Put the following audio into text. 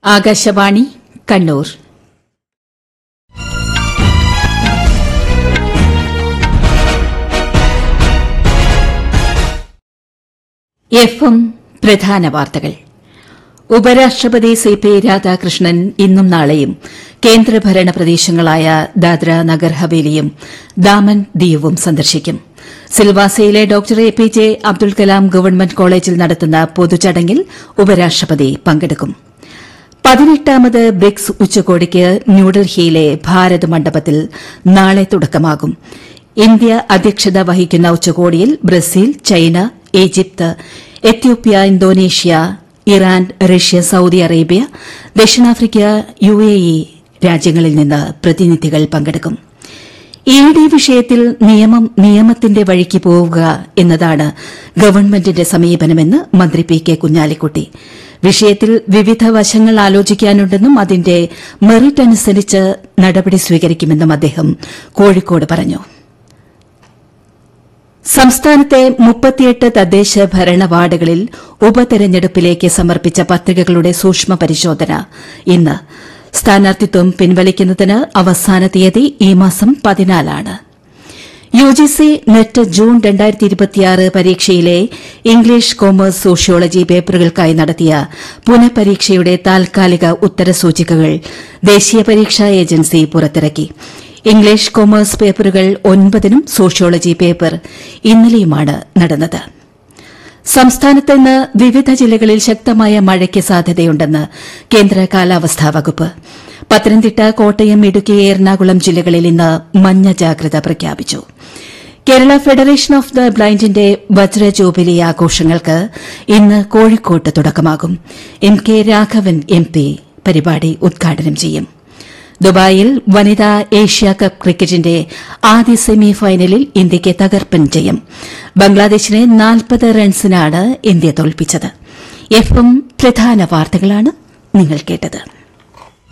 Akashvani Kannur F M പ്രധാന വാർത്തകൾ ഉപരാഷ്ട്രപതി സി പി രാധാകൃഷ്ണൻ ഇന്നും നാളെയും കേന്ദ്രഭരണ പ്രദേശങ്ങളായ ദാദ്ര നഗർ ഹവേലിയും ദാമൻ ദിയുവും സന്ദർശിക്കും സിൽവാസയിലെ doctor A P J Abdul Kalam government കോളേജിൽ നടത്തുന്ന പൊതുചടങ്ങിൽ ഉപരാഷ്ട്രപതി പങ്കെടുക്കും പതിനെട്ടാമത് ബ്രിക്സ് ഉച്ചകോടിക്ക് ന്യൂഡൽഹിയിലെ ഭാരത് മണ്ഡപത്തിൽ നാളെ തുടക്കമാകും ഇന്ത്യ അധ്യക്ഷത വഹിക്കുന്ന ഉച്ചകോടിയിൽ Brazil China Egypt Ethiopia Indonesia Iran Russia Saudi Arabia ദക്ഷിണാഫ്രിക്ക യു എ ഇ രാജ്യങ്ങളിൽ നിന്ന് പ്രതിനിധികൾ പങ്കെടുക്കും ഇ ഡി വിഷയത്തിൽ നിയമം നിയമത്തിന്റെ വഴിക്ക് പോവുക എന്നതാണ് ഗവൺമെന്റിന്റെ സമീപനമെന്ന് മന്ത്രി പി കെ കുഞ്ഞാലിക്കുട്ടി വിഷയത്തിൽ വിവിധ വശങ്ങൾ ആലോചിക്കാനുണ്ടെന്നും അതിന്റെ മെറിറ്റ് അനുസരിച്ച് നടപടി സ്വീകരിക്കുമെന്നും അദ്ദേഹം കോഴിക്കോട് പറഞ്ഞു സംസ്ഥാനത്തെ മുപ്പത്തിയെട്ട് തദ്ദേശ ഭരണ വാർഡുകളിൽ ഉപതെരഞ്ഞെടുപ്പിലേക്ക് സമർപ്പിച്ച പത്രികകളുടെ സൂക്ഷ്മ പരിശോധന ഇന്ന് സ്ഥാനാർത്ഥിത്വം പിൻവലിക്കുന്നതിന് അവസാന തീയതി ഈ മാസം പതിനാലാണ് യുജിസി നെറ്റ് ജൂൺ പരീക്ഷയിലെ ഇംഗ്ലീഷ് കോമേഴ്സ് സോഷ്യോളജി പേപ്പറുകൾക്കായി നടത്തിയ പുനഃപരീക്ഷയുടെ താൽക്കാലിക ഉത്തരസൂചികകൾ ദേശീയ പരീക്ഷാ ഏജൻസി പുറത്തിറക്കി ഇംഗ്ലീഷ് കൊമേഴ്സ് പേപ്പറുകൾ ഒൻപതിനും സോഷ്യോളജി പേപ്പർ ഇന്നലെയുമാണ് നടന്നത് സംസ്ഥാനത്ത് ഇന്ന് വിവിധ ജില്ലകളിൽ ശക്തമായ മഴയ്ക്ക് സാധ്യതയുണ്ടെന്ന് കേന്ദ്ര കാലാവസ്ഥാ വകുപ്പ് പത്തനംതിട്ട കോട്ടയം ഇടുക്കി എറണാകുളം ജില്ലകളിൽ ഇന്ന് മഞ്ഞ ജാഗ്രത പ്രഖ്യാപിച്ചു കേരള ഫെഡറേഷൻ ഓഫ് ദ ബ്ലൈൻഡിന്റെ വജ്ര ജൂബിലി ആഘോഷങ്ങൾക്ക് ഇന്ന് കോഴിക്കോട്ട് തുടക്കമാകും M K Raghavan M P പരിപാടി ഉദ്ഘാടനം ചെയ്യും ദുബായിൽ വനിതാ ഏഷ്യ കപ്പ് ക്രിക്കറ്റിന്റെ ആദ്യ സെമി ഫൈനലിൽ ഇന്ത്യയ്ക്ക് തകർപ്പൻ ജയം ബംഗ്ലാദേശിനെ നാൽപ്പത് റൺസിനാണ് ഇന്ത്യ തോൽപ്പിച്ചത് എഫ് എം പ്രധാന വാർത്തകളാണ് നിങ്ങൾ കേട്ടത്